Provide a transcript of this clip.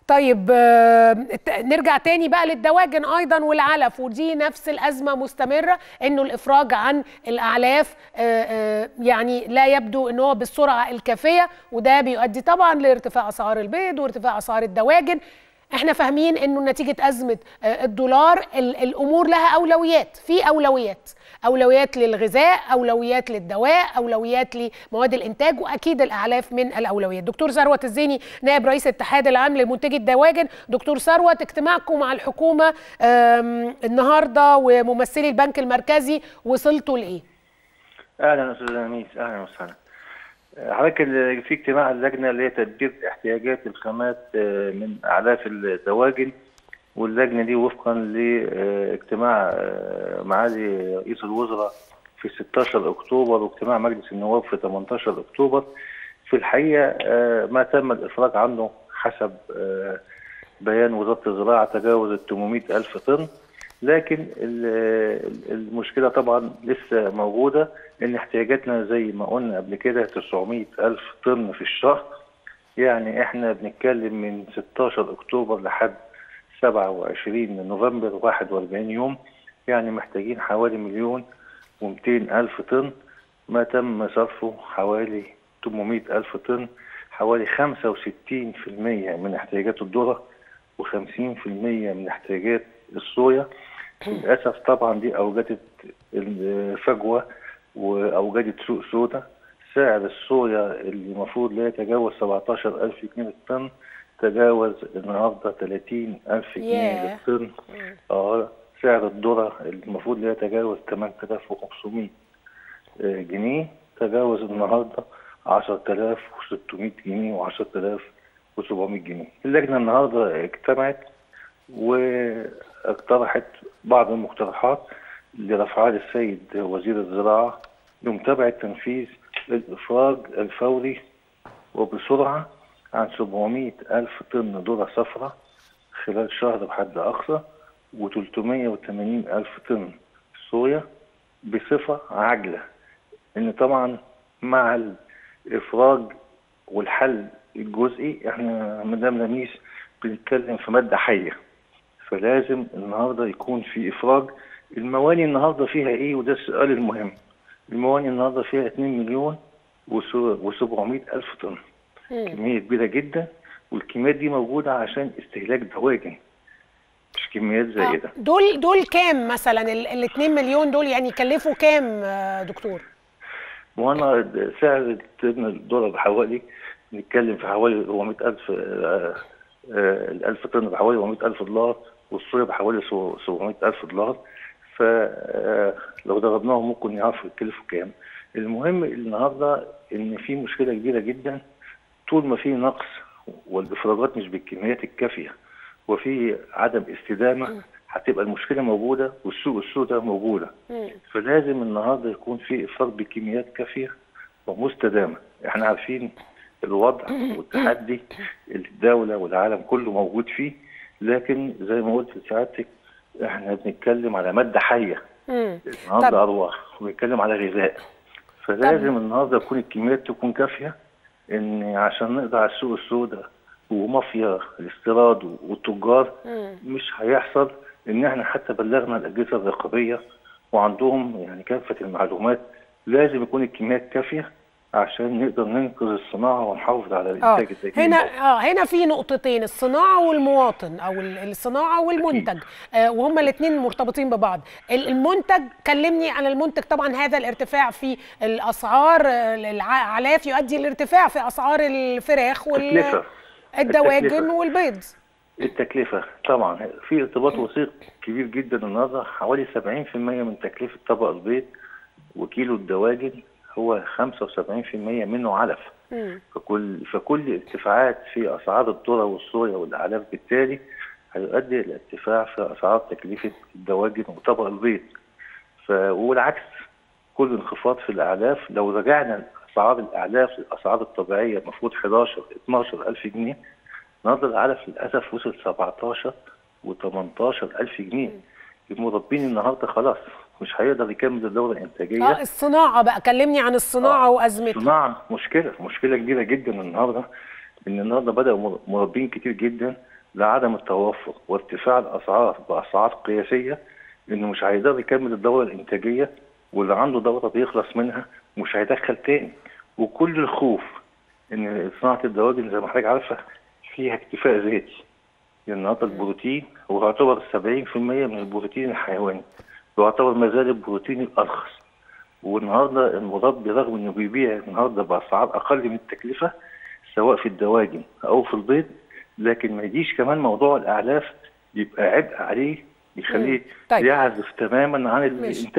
طيب آه، ت- نرجع تاني بقى للدواجن ايضا والعلف ودي نفس الازمه مستمره انه الافراج عن الاعلاف آه، آه، يعني لا يبدو ان هو بالسرعه الكافيه وده بيؤدي طبعا لارتفاع اسعار البيض وارتفاع اسعار الدواجن احنا فاهمين انه نتيجه ازمه آه، الدولار ال- الامور لها اولويات في اولويات اولويات للغذاء اولويات للدواء اولويات لمواد الانتاج واكيد الاعلاف من الاولويات دكتور ثروت الزيني نائب رئيس الاتحاد العام لمنتجي الدواجن دكتور ثروت اجتماعكم مع الحكومه آم، النهارده وممثلي البنك المركزي وصلتوا لايه اهلا استاذ لميس اهلا وسهلا حضرتك ال- في اجتماع اللجنه اللي هي تدبير احتياجات الخامات آه، من اعلاف الدواجن واللجنه دي وفقا لاجتماع آه، معالي رئيس الوزراء في 16 اكتوبر واجتماع مجلس النواب في 18 اكتوبر في الحقيقه آه، ما تم الافراج عنه حسب آه، بيان وزاره الزراعه تجاوز ال 800 الف طن لكن ال- ال- المشكله طبعا لسه موجوده ان احتياجاتنا زي ما قلنا قبل كده 900 الف طن في الشهر يعني احنا بنتكلم من 16 اكتوبر لحد 27 نوفمبر 41 يوم يعني محتاجين حوالي مليون و200 الف طن ما تم صرفه حوالي 800 الف طن حوالي 65% من احتياجات الذره و50% من احتياجات الصويا للاسف طبعا دي اوجدت الفجوه واوجدت سوق سوداء سعر الصويا اللي المفروض لا يتجاوز 17000 جنيه للطن تجاوز النهارده 30000 جنيه ياه. للطن اه سعر الذره اللي المفروض لا يتجاوز 8500 آه، جنيه تجاوز النهارده 10600 جنيه و10700 جنيه اللجنه النهارده اجتمعت واقترحت بعض المقترحات لرفعها للسيد وزير الزراعة لمتابعة تنفيذ الإفراج الفوري وبسرعة عن 700 ألف طن ذرة صفراء خلال شهر بحد أقصى و380 ألف طن صويا بصفة عاجلة إن طبعا مع الإفراج والحل الجزئي احنا مدام لميس بنتكلم في مادة حية فلازم النهارده يكون في افراج المواني النهارده فيها ايه وده السؤال المهم المواني النهارده فيها 2 مليون و700 الف طن كميه كبيره جدا والكميات دي موجوده عشان استهلاك دواجن مش كميات آه، زائده دول دول كام مثلا ال 2 مليون دول يعني يكلفوا كام آه، دكتور وانا سعر طن الدولار بحوالي نتكلم في حوالي 400 الف الألف طن بحوالي 400 ألف دولار والصويا بحوالي 700 ألف دولار فلو ضربناهم ممكن يعرفوا يتكلفوا كام المهم النهارده ان في مشكله كبيره جدا طول ما في نقص والافراجات مش بالكميات الكافيه وفي عدم استدامه هتبقى المشكله موجوده والسوق السوداء موجوده فلازم النهارده يكون في افراج بكميات كافيه ومستدامه احنا عارفين الوضع والتحدي اللي الدوله والعالم كله موجود فيه لكن زي ما قلت لسعادتك احنا بنتكلم على ماده حيه مم. النهارده طب- ارواح وبنتكلم على غذاء فلازم النهارده تكون الكميات تكون كافيه ان عشان نقضي على السوق السوداء ومافيا الاستيراد والتجار مش هيحصل ان احنا حتى بلغنا الاجهزه الرقابيه وعندهم يعني كافه المعلومات لازم يكون الكميات كافيه عشان نقدر ننقذ الصناعه ونحافظ على اه الانتاج الداخلي هنا اه هنا في نقطتين الصناعه والمواطن او ال- الصناعه والمنتج آه وهما الاثنين مرتبطين ببعض ال- المنتج كلمني عن المنتج طبعا هذا الارتفاع في الاسعار آه، الاعلاف يؤدي لارتفاع في اسعار الفراخ التكلفة. والدواجن التكلفة. والبيض التكلفة طبعا في ارتباط وثيق كبير جدا النهارده حوالي 70% من تكلفة طبق البيض وكيلو الدواجن هو 75% منه علف مم. فكل فكل ارتفاعات في اسعار الذره والصويا والاعلاف بالتالي هيؤدي الى ارتفاع في اسعار تكلفه الدواجن وطبق البيض ف والعكس كل انخفاض في الاعلاف لو رجعنا اسعار الاعلاف للاسعار الطبيعيه المفروض 11 12 الف جنيه النهارده العلف للاسف وصل 17 و18 الف جنيه المربين النهارده خلاص مش هيقدر يكمل الدوره الانتاجيه اه الصناعه بقى كلمني عن الصناعه آه. وازمتها صناعة مشكلة مشكلة كبيرة جدا النهاردة إن النهاردة بدأوا مر- مربين كتير جدا لعدم التوفر وارتفاع الاسعار باسعار قياسيه انه مش هيقدر يكمل الدوره الانتاجيه واللي عنده دوره بيخلص منها مش هيدخل تاني وكل الخوف ان صناعه الدواجن زي ما حضرتك عارفه فيها اكتفاء ذاتي يعني النهارده البروتين هو يعتبر 70% من البروتين الحيواني ويعتبر ما زال البروتين الارخص والنهارده المربي رغم انه بيبيع النهارده باسعار اقل من التكلفه سواء في الدواجن او في البيض لكن ما يجيش كمان موضوع الاعلاف يبقى عبء عليه يخليه طيب. يعزف تماما عن ماشي. الانتاج